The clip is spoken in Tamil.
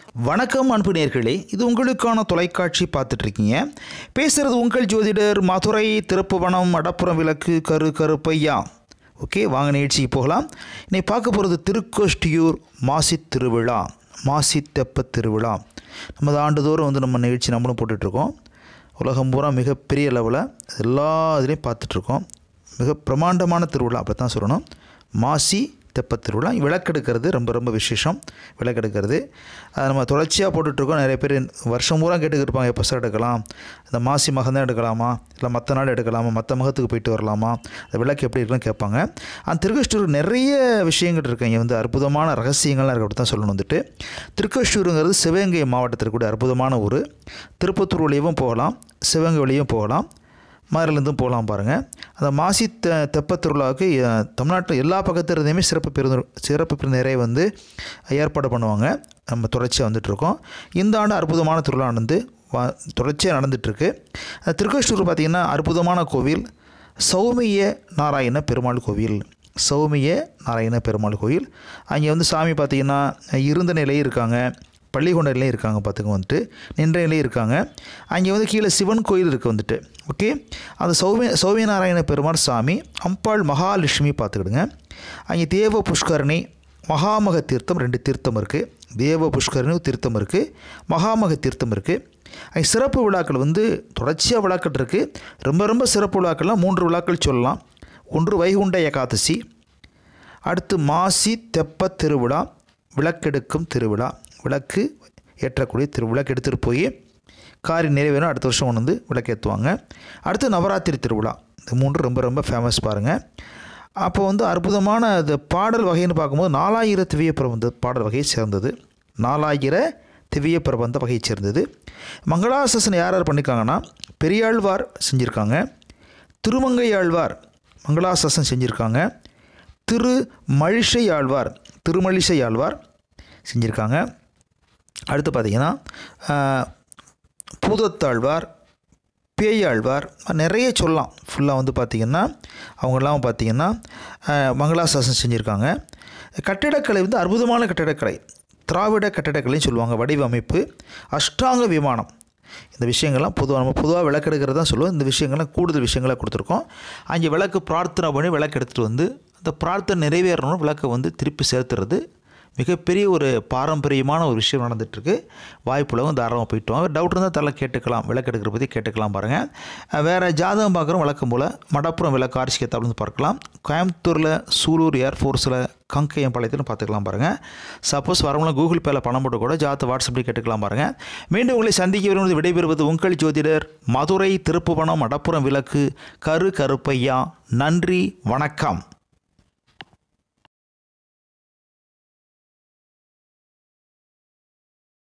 வணக்கம் அன்பு நேர்களே இது உங்களுக்கான தொலைக்காட்சி பார்த்துட்ருக்கீங்க பேசுகிறது உங்கள் ஜோதிடர் மதுரை திருப்புவனம் அடப்புறம் விளக்கு கரு கருப்பையா ஓகே வாங்க நிகழ்ச்சிக்கு போகலாம் இன்னைக்கு பார்க்க போகிறது திருக்கோஷ்டியூர் மாசி திருவிழா மாசி தெப்ப திருவிழா நம்ம அது ஆண்டுதோறும் வந்து நம்ம நிகழ்ச்சி நம்மளும் போட்டுட்ருக்கோம் உலகம் பூரா மிகப்பெரிய லெவலில் எல்லா இதுலேயும் பார்த்துட்ருக்கோம் மிக பிரமாண்டமான திருவிழா அப்படி தான் சொல்லணும் மாசி தெப்பத் திருவிழா விளக்கெடுக்கிறது ரொம்ப ரொம்ப விசேஷம் விளக்கெடுக்கிறது அதை நம்ம தொடர்ச்சியாக போட்டுட்ருக்கோம் நிறைய பேர் வருஷம் பூரா கேட்டுக்கிட்டு இருப்பாங்க எப்போ சார் எடுக்கலாம் இந்த மாசி மகம் தான் எடுக்கலாமா இல்லை மற்ற நாள் எடுக்கலாமா மற்ற மகத்துக்கு போயிட்டு வரலாமா அந்த விளக்கு எப்படி இருக்குன்னு கேட்பாங்க அந்த திருக்கஷ்டூர் நிறைய விஷயங்கள் இருக்குது இங்கே வந்து அற்புதமான ரகசியங்கள்லாம் இருக்குது அப்படி தான் சொல்லணும் வந்துட்டு திருக்கஷ்டூருங்கிறது சிவகங்கை மாவட்டத்தில் கூட அற்புதமான ஊர் திருப்பத்தூர் வழியும் போகலாம் சிவகங்கை வழியும் போகலாம் மதுரையிலேருந்தும் போகலாம் பாருங்கள் அந்த மாசி தெ தெப்பத் திருவிழாவுக்கு அஹ், தமிழ்நாட்டில் எல்லா பக்கத்து இருந்தையுமே சிறப்பு பேருந்து சிறப்பு பேருந்தேரை வந்து ஏற்பாடு பண்ணுவாங்க நம்ம தொடர்ச்சியாக வந்துட்டுருக்கோம் இந்த ஆண்டு அற்புதமான திருவிழா நடந்து வா தொடர்ச்சியாக நடந்துகிட்ருக்கு அந்த திருக்கோஷ்டூர் பார்த்திங்கன்னா அற்புதமான கோவில் சௌமிய நாராயண பெருமாள் கோவில் சௌமிய நாராயண பெருமாள் கோவில் அங்கே வந்து சாமி பார்த்திங்கன்னா இருந்த நிலையும் இருக்காங்க பள்ளிகொண்ட நிலையும் இருக்காங்க பார்த்துங்க வந்துட்டு நின்ற நிலையும் இருக்காங்க அங்கே வந்து கீழே சிவன் கோயில் இருக்குது வந்துட்டு ஓகே அந்த சௌமிய சௌமிய நாராயண பெருமாள் சாமி அம்பாள் மகாலட்சுமி பார்த்துக்கிடுங்க அங்கே தேவ புஷ்கரணி மகாமக தீர்த்தம் ரெண்டு தீர்த்தம் இருக்குது தேவ புஷ்கரணி தீர்த்தம் இருக்குது மகாமக தீர்த்தம் இருக்குது அங்கே சிறப்பு விழாக்கள் வந்து தொடர்ச்சியாக விழாக்கள் இருக்குது ரொம்ப ரொம்ப சிறப்பு விழாக்கள்லாம் மூன்று விழாக்கள் சொல்லலாம் ஒன்று வைகுண்ட ஏகாதசி அடுத்து மாசி தெப்ப திருவிழா விளக்கெடுக்கும் திருவிழா விளக்கு ஏற்றக்கூடிய திரு விளக்கு எடுத்துகிட்டு போய் காரி நிறைவேறும் அடுத்த வருஷம் கொண்டு வந்து விளக்கேற்றுவாங்க அடுத்து நவராத்திரி திருவிழா இந்த மூன்று ரொம்ப ரொம்ப ஃபேமஸ் பாருங்கள் அப்போ வந்து அற்புதமான இந்த பாடல் வகைன்னு பார்க்கும்போது நாலாயிர திவ்ய பிரபந்த பாடல் வகையை சேர்ந்தது நாலாயிர திவ்ய பிரபந்த வகையை சேர்ந்தது மங்களாசாசனம் யார் யார் பண்ணியிருக்காங்கன்னா பெரியாழ்வார் செஞ்சுருக்காங்க திருமங்கை ஆழ்வார் மங்களாசாசனம் செஞ்சுருக்காங்க திரு மழிசை ஆழ்வார் திருமழிசை ஆழ்வார் செஞ்சுருக்காங்க அடுத்து பார்த்திங்கன்னா பூதத்தாழ்வார் பேயாழ்வார் நிறைய சொல்லலாம் ஃபுல்லாக வந்து பார்த்திங்கன்னா அவங்கெல்லாம் பார்த்திங்கன்னா மங்களாசாசனம் செஞ்சுருக்காங்க கட்டிடக்கலை வந்து அற்புதமான கட்டிடக்கலை திராவிட கட்டிடக்கலைன்னு சொல்லுவாங்க வடிவமைப்பு அஷ்டாங்க விமானம் இந்த விஷயங்கள்லாம் பொதுவாக நம்ம பொதுவாக விளக்கெடுக்கிறது தான் சொல்லுவோம் இந்த விஷயங்கள்லாம் கூடுதல் விஷயங்களை கொடுத்துருக்கோம் அங்கே விளக்கு பிரார்த்தனை பண்ணி விளக்கு எடுத்துகிட்டு வந்து அந்த பிரார்த்தனை நிறைவேறணும் விளக்கை வந்து திருப்பி சேர்த்துறது மிகப்பெரிய ஒரு பாரம்பரியமான ஒரு விஷயம் நடந்துகிட்ருக்கு வாய்ப்புலகம் தாராளமாக போயிட்டு வாங்க டவுட் இருந்தால் தலை கேட்டுக்கலாம் விளக்கு எடுக்கிற பற்றி கேட்டுக்கலாம் பாருங்கள் வேறு ஜாதகம் பார்க்குறோம் வழக்கம் போல் மடப்புறம் விளக்கு ஆர்ச்சி கேத்தாப்லேருந்து பார்க்கலாம் கோயம்புத்தூரில் சூலூர் ஏர்ஃபோர்ஸில் கங்கையம் பாளையத்துன்னு பார்த்துக்கலாம் பாருங்கள் சப்போஸ் வரவங்களும் கூகுள் பேல பணம் போட்டு கூட ஜாத்த வாட்ஸ்அப்பில் கேட்டுக்கலாம் பாருங்கள் மீண்டும் உங்களை சந்திக்க விரும்புவது விடைபெறுவது உங்கள் ஜோதிடர் மதுரை திருப்புவனம் மடப்புறம் விளக்கு கரு கருப்பையா நன்றி வணக்கம்